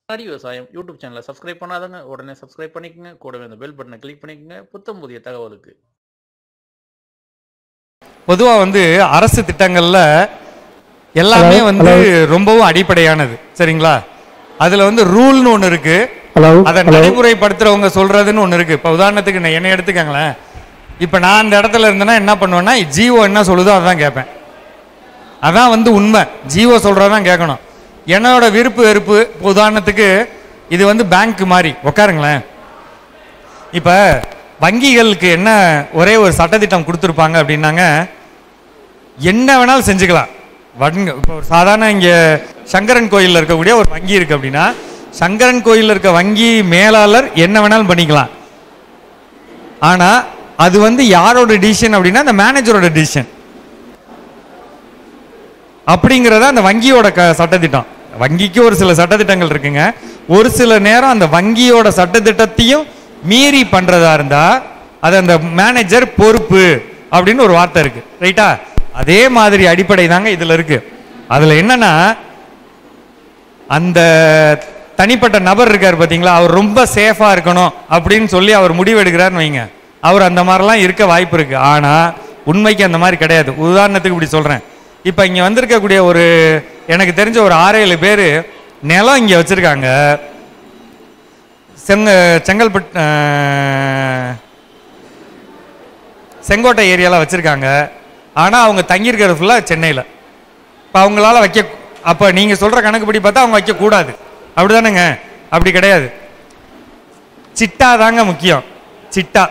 அடி விவசாயம் யூடியூப் சேனலை சப்ஸ்கிரைப் பண்ணாதங்க உடனே சப்ஸ்கிரைப் பண்ணிக்கங்க கூடவே அந்த பெல் பட்டனை கிளிக் பண்ணிக்கங்க புத்தம் புதிய தகவலுக்கு பொதுவா வந்து அரசு திட்டங்கள்ல எல்லாமே Hello, வந்து hello. ரொம்பவும் அடிப்படையானது சரிங்களா அதுல வந்து ரூல்னு ஒண்ணு இருக்கு ஹலோ அதை ஹலோ நடைமுறைப்படுத்துறவங்க சொல்றதுன்னு ஒண்ணு இருக்கு இப்ப உதாரணத்துக்கு நான் என்னை எடுத்துக்கங்களேன் இப்ப நான் அந்த இடத்துல இருந்தேன்னா என்ன பண்ணுவேன்னா ஜிஓ என்ன சொல்லுதோ அதான் கேட்பேன் அதான் வந்து உண்மை ஜிஓ சொல்றதான் கேட்கணும் என்னோட விருப்பு வெறுப்பு இப்ப உதாரணத்துக்கு இது வந்து பேங்க் மாதிரி உட்காருங்களேன் இப்ப வங்கிகளுக்கு என்ன ஒரே ஒரு சட்டத்திட்டம் கொடுத்துருப்பாங்க அப்படின்னாங்க என்ன வேணாலும் செஞ்சுக்கலாம் வங்க இப்போ ஒரு சாதாரண இங்கே சங்கரன் கோயிலில் இருக்கக்கூடிய ஒரு வங்கி இருக்கு அப்படின்னா சங்கரன் கோயிலில் இருக்க வங்கி மேலாளர் என்ன வேணாலும் பண்ணிக்கலாம் ஆனால் அது வந்து யாரோட டிசிஷன் அப்படின்னா அந்த மேனேஜரோட டிசிஷன் அப்படிங்கிறத அந்த வங்கியோட க சட்டத்திட்டம் வங்கிக்கு ஒரு சில சட்டத்திட்டங்கள் இருக்குங்க ஒரு சில நேரம் அந்த வங்கியோட சட்டத்திட்டத்தையும் மீறி பண்றதா இருந்தா அது அந்த மேனேஜர் பொறுப்பு அப்படின்னு ஒரு வார்த்தை இருக்கு ரைட்டா அதே மாதிரி அடிப்படை தாங்க இதுல இருக்கு அதுல என்னன்னா அந்த தனிப்பட்ட நபர் இருக்கார் பாத்தீங்களா அவர் ரொம்ப சேஃபா இருக்கணும் அப்படின்னு சொல்லி அவர் முடிவு எடுக்கிறாருன்னு வைங்க அவர் அந்த மாதிரிலாம் இருக்க வாய்ப்பு இருக்கு ஆனா உண்மைக்கு அந்த மாதிரி கிடையாது உதாரணத்துக்கு இப்படி சொல்றேன் இப்ப இங்க வந்திருக்கக்கூடிய ஒரு எனக்கு தெரிஞ்ச ஒரு ஆறு ஏழு பேர் நிலம் இங்க வச்சிருக்காங்க செங்க செங்கல்பட்டு அஹ், செங்கோட்டை ஏரியால வச்சிருக்காங்க ஆனா அவங்க தங்கியிருக்கிறது ஃபுல்லா சென்னையில இப்போ அவங்களால வைக்க அப்போ நீங்க சொல்ற கணக்குப்படி பார்த்தா அவங்க வைக்க கூடாது அப்படிதானேங்க அப்படி கிடையாது சிட்டா தாங்க முக்கியம் சிட்டா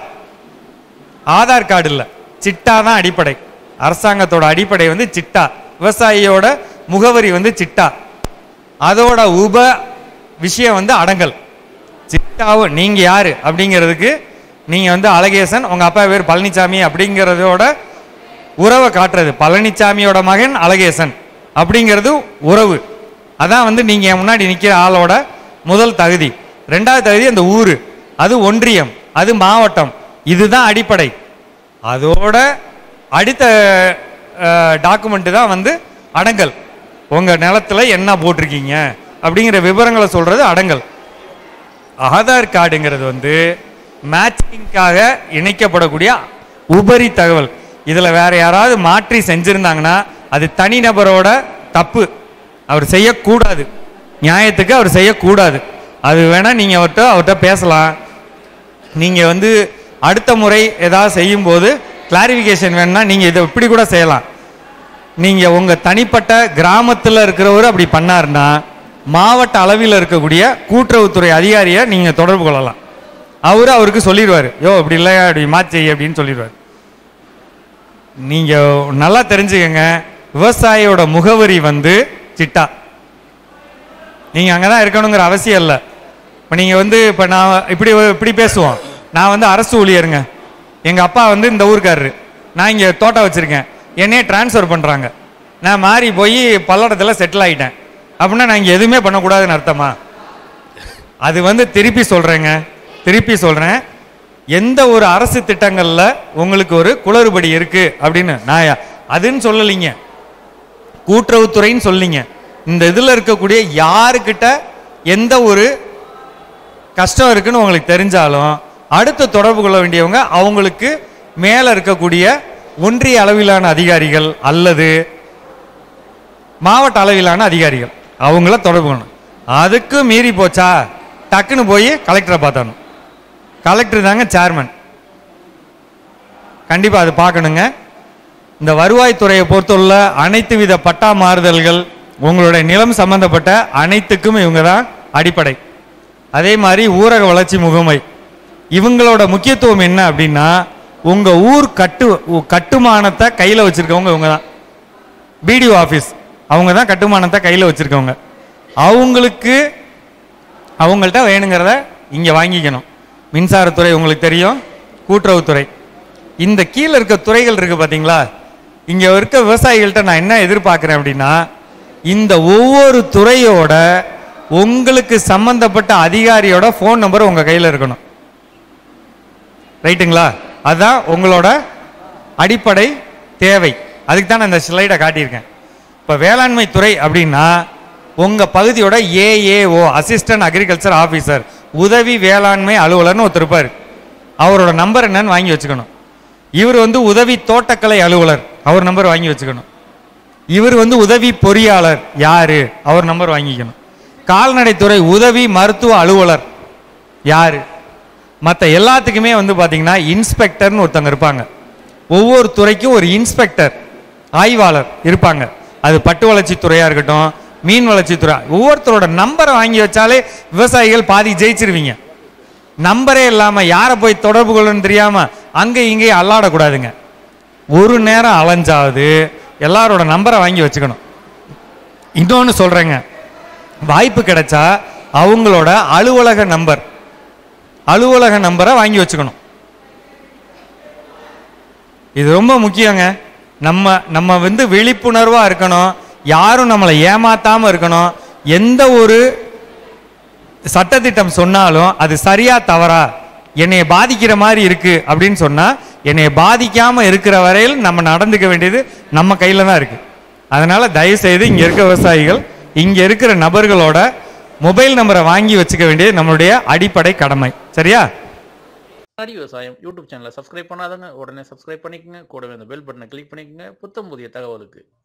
ஆதார் கார்டு இல்லை சிட்டா தான் அடிப்படை அரசாங்கத்தோட அடிப்படை வந்து சிட்டா விவசாயியோட முகவரி வந்து சிட்டா அதோட உப விஷயம் வந்து அடங்கல் சிட்டாவும் நீங்க யாரு அப்படிங்கிறதுக்கு நீங்க வந்து அழகேசன் உங்க அப்பா பேர் பழனிசாமி அப்படிங்கிறதோட உறவை காட்டுறது பழனிசாமியோட மகன் அழகேசன் அப்படிங்கிறது உறவு அதான் வந்து நீங்க என் முன்னாடி நிக்கிற ஆளோட முதல் தகுதி ரெண்டாவது தகுதி அந்த ஊரு அது ஒன்றியம் அது மாவட்டம் இதுதான் அடிப்படை அதோட அடுத்த டாக்குமெண்ட் தான் வந்து அடங்கல் உங்க நிலத்துல என்ன போட்டிருக்கீங்க அப்படிங்கிற விவரங்களை சொல்றது அடங்கல் ஆதார் கார்டுங்கிறது வந்து மேட்சிங்காக இணைக்கப்படக்கூடிய உபரி தகவல் இதுல வேற யாராவது மாற்றி செஞ்சிருந்தாங்கன்னா அது தனிநபரோட தப்பு அவர் செய்யக்கூடாது நியாயத்துக்கு அவர் செய்யக்கூடாது அது வேணா நீங்க அவர்கிட்ட அவர்கிட்ட பேசலாம் நீங்க வந்து அடுத்த முறை ஏதாவது செய்யும்போது கிளாரிஃபிகேஷன் வேணும்னா நீங்க இதை இப்படி கூட செய்யலாம் நீங்க உங்க தனிப்பட்ட கிராமத்துல இருக்கிறவர் அப்படி பண்ணாருன்னா மாவட்ட அளவில் இருக்கக்கூடிய கூட்டுறவுத்துறை அதிகாரியை நீங்க தொடர்பு கொள்ளலாம் அவரு அவருக்கு சொல்லிடுவாரு யோ இப்படி இல்லை அப்படி மாற்றி அப்படின்னு சொல்லிடுவாரு நீங்க நல்லா தெரிஞ்சுக்கங்க விவசாயியோட முகவரி வந்து சிட்டா நீங்க அங்கதான் இருக்கணுங்கிற அவசியம் இல்லை இப்போ நீங்க வந்து இப்போ நான் இப்படி இப்படி பேசுவோம் நான் வந்து அரசு ஊழியருங்க எங்க அப்பா வந்து இந்த ஊருக்காரரு நான் இங்க தோட்டம் வச்சிருக்கேன் என்னையே டிரான்ஸ்ஃபர் பண்றாங்க நான் மாறி போய் பல்லடத்துல செட்டில் ஆயிட்டேன் அப்படின்னா நான் இங்க எதுவுமே பண்ணக்கூடாதுன்னு அர்த்தமா அது வந்து திருப்பி சொல்றேங்க திருப்பி சொல்றேன் எந்த ஒரு அரசு திட்டங்கள்ல உங்களுக்கு ஒரு குளறுபடி இருக்கு அப்படின்னு நான் யா- அதுன்னு சொல்லலைங்க கூட்டுறவுத்துறைன்னு சொல்லீங்க இந்த இதுல இருக்கக்கூடிய யாருக்கிட்ட எந்த ஒரு கஷ்டம் இருக்குன்னு உங்களுக்கு தெரிஞ்சாலும் அடுத்து தொடர்பு கொள்ள வேண்டியவங்க அவங்களுக்கு மேல இருக்கக்கூடிய ஒன்றிய அளவிலான அதிகாரிகள் அல்லது மாவட்ட அளவிலான அதிகாரிகள் அவங்கள தொடர்பு கொள்ளணும் அதுக்கு மீறி போச்சா டக்குன்னு போய் கலெக்டரை பார்த்தணும் கலெக்டர் தாங்க சேர்மன் கண்டிப்பா அது பார்க்கணுங்க இந்த வருவாய்த்துறையை பொறுத்துள்ள அனைத்து வித பட்டா மாறுதல்கள் உங்களுடைய நிலம் சம்பந்தப்பட்ட அனைத்துக்கும் இவங்க தான் அடிப்படை அதே மாதிரி ஊரக வளர்ச்சி முகமை இவங்களோட முக்கியத்துவம் என்ன அப்படின்னா உங்க ஊர் கட்டு உ- கட்டுமானத்தை கையில வச்சிருக்கவங்க இவங்க தான் பிடிஓ ஆஃபீஸ் அவங்க தான் கட்டுமானத்தை கையில வச்சிருக்கவங்க அவங்களுக்கு அவங்கள்ட்ட வேணுங்கிறத இங்க வாங்கிக்கணும் மின்சாரத்துறை உங்களுக்கு தெரியும் கூட்டுறவுத்துறை இந்த கீழே இருக்க துறைகள் இருக்கு பாத்தீங்களா இங்க இருக்க விவசாயிகள்கிட்ட நான் என்ன எதிர்பார்க்கிறேன் அப்படின்னா இந்த ஒவ்வொரு துறையோட உங்களுக்கு சம்பந்தப்பட்ட அதிகாரியோட ஃபோன் நம்பர் உங்க கையில இருக்கணும் ரைட்டுங்களா அதுதான் உங்களோட அடிப்படை தேவை அதுக்கு தான் நான் இந்த ஸ்லைடை காட்டியிருக்கேன் இப்போ வேளாண்மை துறை அப்படின்னா உங்க பகுதியோட ஏஏஓ அசிஸ்டன்ட் அக்ரிகல்ச்சர் ஆபீசர் உதவி வேளாண்மை அலுவலர்னு ஒருத்தர் இருப்பார் அவரோட நம்பர் என்னன்னு வாங்கி வச்சுக்கணும் இவர் வந்து உதவி தோட்டக்கலை அலுவலர் அவர் நம்பர் வாங்கி வச்சுக்கணும் இவர் வந்து உதவி பொறியாளர் யாரு அவர் நம்பர் வாங்கிக்கணும் கால்நடைத்துறை உதவி மருத்துவ அலுவலர் யாரு மற்ற எல்லாத்துக்குமே வந்து பார்த்தீங்கன்னா இன்ஸ்பெக்டர்னு ஒருத்தவங்க இருப்பாங்க ஒவ்வொரு துறைக்கும் ஒரு இன்ஸ்பெக்டர் ஆய்வாளர் இருப்பாங்க அது பட்டு வளர்ச்சித்துறையா இருக்கட்டும் மீன் வளர்ச்சித்துறை ஒவ்வொருத்தரோட நம்பரை வாங்கி வச்சாலே விவசாயிகள் பாதி ஜெயிச்சிருவீங்க நம்பரே இல்லாம யாரை போய் தொடர்பு கொள்ளணும்னு தெரியாம அங்கே இங்கே அல்லாடக்கூடாதுங்க ஒரு நேரம் அலைஞ்சாவது எல்லாரோட நம்பரை வாங்கி வச்சுக்கணும் இன்னொன்று சொல்றேங்க வாய்ப்பு கிடைச்சா அவங்களோட அலுவலக நம்பர் அலுவலக நம்பரை வாங்கி வச்சுக்கணும் இது ரொம்ப முக்கியங்க நம்ம நம்ம வந்து விழிப்புணர்வா இருக்கணும் யாரும் நம்மளை ஏமாத்தாம இருக்கணும் எந்த ஒரு சட்டத்திட்டம் சொன்னாலும் அது சரியா தவறா என்னைய பாதிக்கிற மாதிரி இருக்கு அப்படின்னு சொன்னா என்னைய பாதிக்காம இருக்கிற வரையில் நம்ம நடந்துக்க வேண்டியது நம்ம கையில தான் இருக்கு அதனால தயவு செய்து இங்க இருக்க விவசாயிகள் இங்க இருக்கிற நபர்களோட மொபைல் நம்பரை வாங்கி வச்சுக்க வேண்டியது நம்மளுடைய அடிப்படை கடமை சரியா அடி விவசாயம் யூடியூப் சேனலை சப்ஸ்கிரைப் பண்ணாதவங்க உடனே சப்ஸ்கிரைப் பண்ணிக்கங்க கூடவே இந்த பெல் பட்டனை கிளிக் பண்ணிக்கங்க புத்தம் புதிய தகவலுக்கு